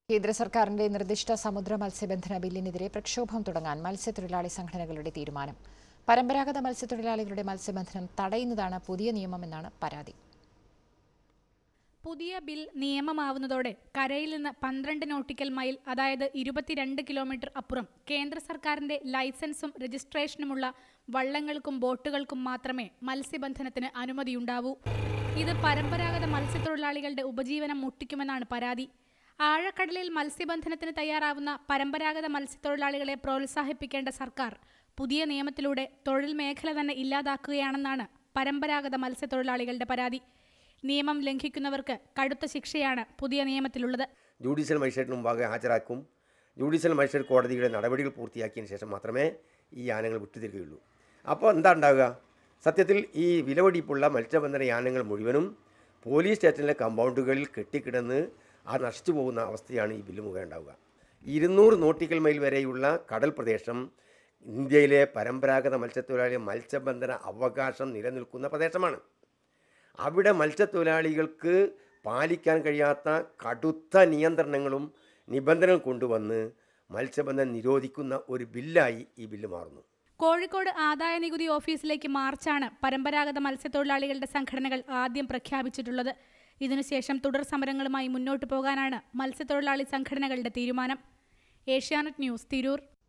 കേന്ദ്ര സർക്കാരിന്റെ നിർദ്ദിഷ്ട സമുദ്ര മത്സ്യബന്ധന ബില്ലിനെതിരെ പ്രക്ഷോഭം തുടങ്ങാൻ മത്സ്യത്തൊഴിലാളി സംഘടനകളുടെ തീരുമാനം പരമ്പരാഗത മത്സ്യത്തൊഴിലാളികളുടെ മത്സ്യബന്ധനം തടയുന്നതാണ് പുതിയ നിയമമെന്നാണ് പരാതി പുതിയ ബിൽ നിയമമാവുന്നതോടെ കരയിൽ നിന്ന് പന്ത്രണ്ട് നോട്ടിക്കൽ മൈൽ അതായത് ഇരുപത്തിരണ്ട് കിലോമീറ്റർ അപ്പുറം കേന്ദ്ര സർക്കാരിന്റെ ലൈസൻസും രജിസ്ട്രേഷനുമുള്ള വള്ളങ്ങൾക്കും ബോട്ടുകൾക്കും മാത്രമേ മത്സ്യബന്ധനത്തിന് അനുമതിയുണ്ടാവൂ ഇത് പരമ്പരാഗത മത്സ്യത്തൊഴിലാളികളുടെ ഉപജീവനം മുട്ടിക്കുമെന്നാണ് പരാതി ആഴക്കടലിൽ മത്സ്യബന്ധനത്തിന് തയ്യാറാവുന്ന പരമ്പരാഗത മത്സ്യത്തൊഴിലാളികളെ പ്രോത്സാഹിപ്പിക്കേണ്ട സർക്കാർ പുതിയ നിയമത്തിലൂടെ തൊഴിൽ മേഖല തന്നെ ഇല്ലാതാക്കുകയാണെന്നാണ് പരമ്പരാഗത മത്സ്യത്തൊഴിലാളികളുടെ പരാതി നിയമം ലംഘിക്കുന്നവർക്ക് കടുത്ത ശിക്ഷയാണ് പുതിയ നിയമത്തിലുള്ളത് ജുഡീഷ്യൽ മജിസ്ട്രേറ്റിന് മുമ്പാകെ ഹാജരാക്കും ജുഡീഷ്യൽ മജിസ്ട്രേറ്റ് കോടതിയുടെ നടപടികൾ പൂർത്തിയാക്കിയതിന് ശേഷം മാത്രമേ ഈ യാനങ്ങൾ വിട്ടുതരികയുള്ളൂ അപ്പോൾ എന്താ ഉണ്ടാവുക സത്യത്തിൽ ഈ വിലവടിപ്പുള്ള മത്സ്യബന്ധന യാനങ്ങൾ മുഴുവനും പോലീസ് സ്റ്റേഷനിലെ കമ്പൗണ്ടുകളിൽ കെട്ടിക്കിടന്ന് ആ നശിച്ചു പോകുന്ന അവസ്ഥയാണ് ഈ ബില്ല് മുഖേന ഉണ്ടാവുക ഇരുന്നൂറ് നോട്ടിക്കൽ മൈൽ വരെയുള്ള കടൽ പ്രദേശം ഇന്ത്യയിലെ പരമ്പരാഗത മത്സ്യത്തൊഴിലാളി മത്സ്യബന്ധന അവകാശം നിലനിൽക്കുന്ന പ്രദേശമാണ് അവിടെ മത്സ്യത്തൊഴിലാളികൾക്ക് പാലിക്കാൻ കഴിയാത്ത കടുത്ത നിയന്ത്രണങ്ങളും നിബന്ധനകളും കൊണ്ടുവന്ന് മത്സ്യബന്ധനം നിരോധിക്കുന്ന ഒരു ബില്ലായി ഈ ബില്ല് മാറുന്നു കോഴിക്കോട് ആദായ നികുതി ഓഫീസിലേക്ക് മാർച്ചാണ് പരമ്പരാഗത മത്സ്യത്തൊഴിലാളികളുടെ സംഘടനകൾ ആദ്യം പ്രഖ്യാപിച്ചിട്ടുള്ളത് ഇതിനുശേഷം തുടർ സമരങ്ങളുമായി മുന്നോട്ടു പോകാനാണ് മത്സ്യത്തൊഴിലാളി സംഘടനകളുടെ തീരുമാനം ഏഷ്യാനെറ്റ് ന്യൂസ് തിരൂർ